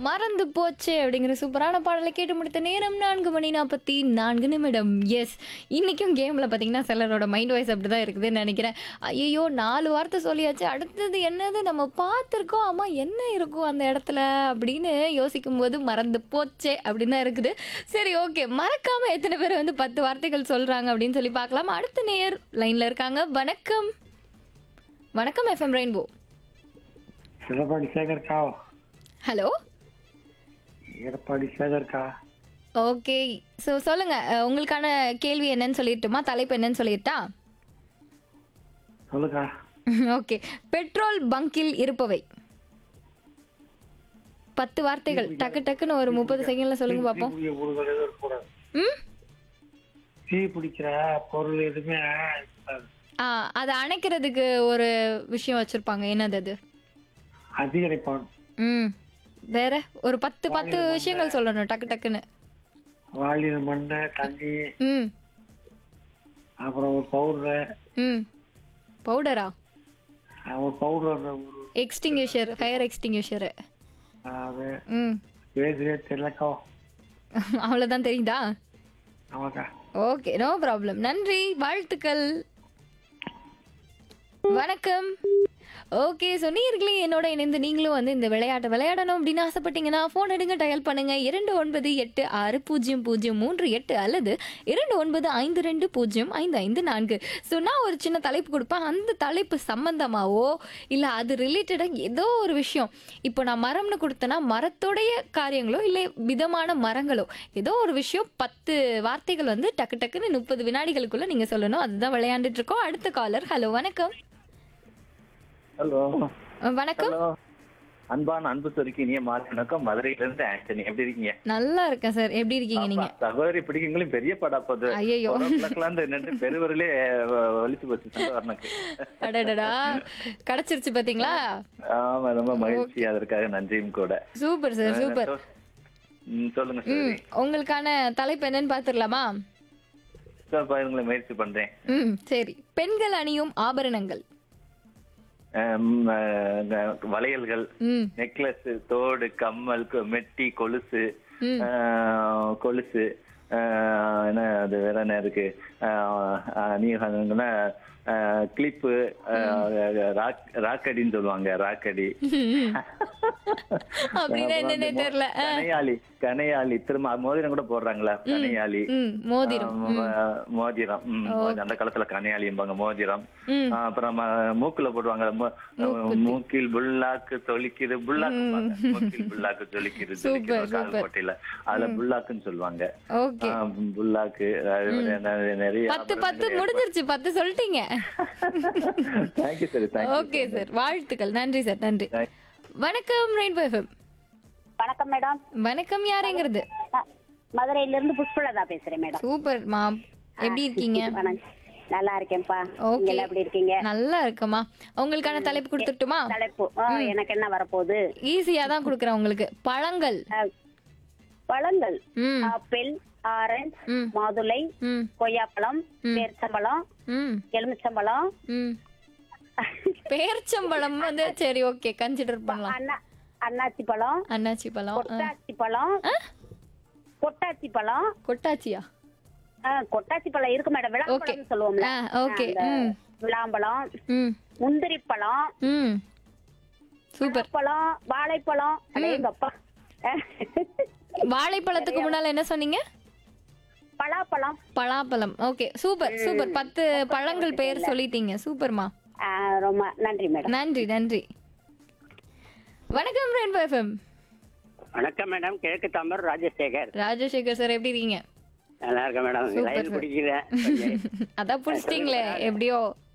மறந்து போச்சே அப்படிங்கிற சூப்பரான பாடலை கேட்டு முடித்த நேரம் நான்கு மணி நாற்பத்தி நான்கு நிமிடம் எஸ் இன்னைக்கும் கேமில் பார்த்தீங்கன்னா சிலரோட மைண்ட் வாய்ஸ் அப்படி தான் இருக்குதுன்னு நினைக்கிறேன் ஐயோ நாலு வார்த்தை சொல்லியாச்சு அடுத்தது என்னது நம்ம பார்த்துருக்கோம் ஆமா என்ன இருக்கும் அந்த இடத்துல அப்படின்னு யோசிக்கும் போது மறந்து போச்சே அப்படின்னு தான் இருக்குது சரி ஓகே மறக்காம எத்தனை பேர் வந்து பத்து வார்த்தைகள் சொல்றாங்க அப்படின்னு சொல்லி பார்க்கலாம் அடுத்த நேர் லைன்ல இருக்காங்க வணக்கம் வணக்கம் எஃப்எம் ரெயின்போ எடப்பாடி சேகர்க்கா ஹலோ எடப்பாடி சேகர்க்கா ஓகே ஸோ சொல்லுங்க அஹ், உங்களுக்கான கேள்வி என்னன்னு சொல்லிட்டுமா தலைப்பு என்னன்னு சொல்லிட்டா சொல்லுக்கா ஓகே பெட்ரோல் பங்கில் இருப்பவை பத்து வார்த்தைகள் டக்கு டக்குன்னு ஒரு முப்பது செகண்ட்ல சொல்லுங்க பார்ப்போம் தீ பிடிக்கிற பொருட்கள் எதுவும் இருக்கக்கூடாது ம் தீ பிடிக்கிற பொருள் எதுவுமே இருக்கக்கூடாது. ஆ அதை அணைக்கிறதுக்கு ஒரு விஷயம் வச்சிருப்பாங்க என்னது அது அதிகரிப்பான் ம் வேற ஒரு பத்து பத்து விஷயங்கள் சொல்லணும் டக்கு டக்குன்னு வாளியில மண்ணு தண்ணி ம் அப்புறம் ஒரு பவுடர் ம் பவுடரா ஒரு பவுடர் அந்த ஒரு எக்ஸ்டிங்யூஷர் ஃபயர் எக்ஸ்டிங்யூஷர் அது ம் பேசுறே தெரியலக்கா அவ்வளோதான் தெரியுதா ஆமாக்கா ஓகே நோ ப்ராப்ளம் நன்றி வாழ்த்துக்கள் வணக்கம் ஓகே ஸோ நீர்களே என்னோட இணைந்து நீங்களும் வந்து இந்த விளையாட்டை விளையாடணும் அப்படின்னு ஆசைப்பட்டீங்கன்னா ஃபோன் எடுங்க டயல் பண்ணுங்க இரண்டு ஒன்பது எட்டு ஆறு பூஜ்ஜியம் பூஜ்ஜியம் மூன்று எட்டு அல்லது இரண்டு ஒன்பது ஐந்து ரெண்டு பூஜ்ஜியம் ஐந்து ஐந்து நான்கு ஸோ நான் ஒரு சின்ன தலைப்பு கொடுப்பேன் அந்த தலைப்பு சம்பந்தமாவோ இல்லை அது ரிலேட்டடாக ஏதோ ஒரு விஷயம் இப்போ நான் மரம்னு கொடுத்தேன்னா மரத்தோடைய காரியங்களோ இல்லை விதமான மரங்களோ ஏதோ ஒரு விஷயம் பத்து வார்த்தைகள் வந்து டக்கு டக்குன்னு முப்பது வினாடிகளுக்குள்ள நீங்க சொல்லணும் அதுதான் விளையாண்டுட்டு இருக்கோம் அடுத்த காலர் ஹலோ வணக்கம் ஹலோ அஹ் வணக்கம் ஹலோ அன்பான அன்பு சொருக்கி இனிய மாலை வணக்கம் மதுரையில இருந்து ஆண்டனி எப்படி இருக்கீங்க நல்லா இருக்கேன் சார் எப்படி இருக்கீங்க நீங்க ஆமா, சகோதரி பிடிக்கங்களும் பெரிய படா போகுது ஐயையோ. நின்று பெருவரிலே ஒழிச்சு போச்சு சந்தோஷனுக்கு அடடடா கிடைச்சிருச்சு பாத்தீங்களா ஆமா ரொம்ப மகிழ்ச்சி அதற்காக நன்றியும் கூட சூப்பர் சார் சூப்பர் ம், சொல்லுங்க ம் சரி உங்களுக்கான தலைப்பு என்னன்னு பாத்துடலாமா சார் பாருங்களேன் முயற்சி பண்றேன் ம் சரி பெண்கள் அணியும் ஆபரணங்கள் அம், அஹ், இந்த வளையல்கள் ம் நெக்லஸ் தோடு கம்மல் கொ- மெட்டி கொலுசு ம். அஹ், கொலுசு அஹ், என்ன அது வேற என்ன இருக்கு அஹ், அஹ், நீ சொன்ன, அஹ், கிளிப்பு அஹ், ராக் ராக்கடின்னு சொல்லுவாங்க ராக்கடி அப்படின்னா அப்புறம் என்னன்னே அந்த மோ- தெரியல ஆ. கனையாளி கனையாளி திரும்ப மோதிரம் கூட போடுறாங்களா கனையாளி ம் மோதிரம் ஆமா, மோதிரம் ம், மோதிரம். அந்த காலத்துல கனையாளிம்பாங்க மோதிரம் ம். ஆ, அப்புறம் ம- மூக்குல போடுவாங்க மு- மூக்கில் புல்லாக்கு தொளிக்குது புல்லாக்கு மூக்கில் புல்லாக்கு தொளிக்குது தொளிக்குது சூப்பர், கால் சூப்பர். கோட்டையில அதுல புல்லாக்குன்னு சொல்லுவாங்க ஓகே ஆ, புல்லாக்கு அது நெ- நிறைய பத்து பத்து முடிஞ்சிருச்சு பத்து சொல்லிட்டீங்க thank you sir thank you okay sir வாழ்த்துக்கள் நன்றி சார் நன்றி வணக்கம் ரெயின்போ எஃப்எம் வணக்கம் மேடம் வணக்கம் யாருங்கிறது அ- மதுரையில இருந்து புஷ்பலதா பேசுறேன் மேடம் சூப்பர் மாம் எப்படி இருக்கீங்க வணக்கம் நல்லா இருக்கேன்ப்பா நீங்க ஓகே எல்லாம் எப்படி இருக்கீங்க நல்லா இருக்கமா உங்களுக்கான தலைப்பு கொடுத்துட்டுமா தலைப்பு ஆ, எனக்கு என்ன வரப்போகுது ஈஸியா தான் கொடுக்குறேன் உங்களுக்கு பழங்கள் அ, பழங்கள் ம் ஆப்பிள் ஆரஞ்சு ம். மாதுளை ம் கொய்யாப்பழம் பேர்ச்சம்பழம் ம் எலுமிச்சம்பழம் ம் பேர்ச்சம்பழம் வந்து சரி ஓகே கன்சிடர் பண்ணலாம் அண்ணா அண்ணாச்சி பழம் அண்ணாச்சி பழம் ஆ. கொட்டாச்சி பழம் கொட்டாச்சி பழம் கொட்டாச்சியா ஆ, கொட்டாச்சி பழம் இருக்கு மேடம் ஓகே விளாம்பழம் சொல்லுவோம்ல ஆ ஓகே அந்த ம் விளாம்பழம் ம் முந்திரி பழம் ம் சூப்பர் பழம் வாழைப்பழம் அடேங்கப்பா வாழைப்பழத்துக்கு முன்னால என்ன சொன்னீங்க பலாப்பழம் பலாப்பழம் ஓகே சூப்பர் சூப்பர் பத்து பழங்கள் பெயர் சொல்லிட்டீங்க சூப்பர்மா ஆ, ரொம்ப நன்றி மேடம் நன்றி நன்றி வணக்கம் ரெயின்போ எஃப்எம் வணக்கம் மேடம் கிழக்கு தாமர் ராஜசேகர் ராஜசேகர் சார் எப்படி இருக்கீங்க நல்லா இருக்கேன் மேடம் Super, லைன் sir. பிடிக்கிறேன் அதான் புடிச்சிட்டீங்களே எப்படியோ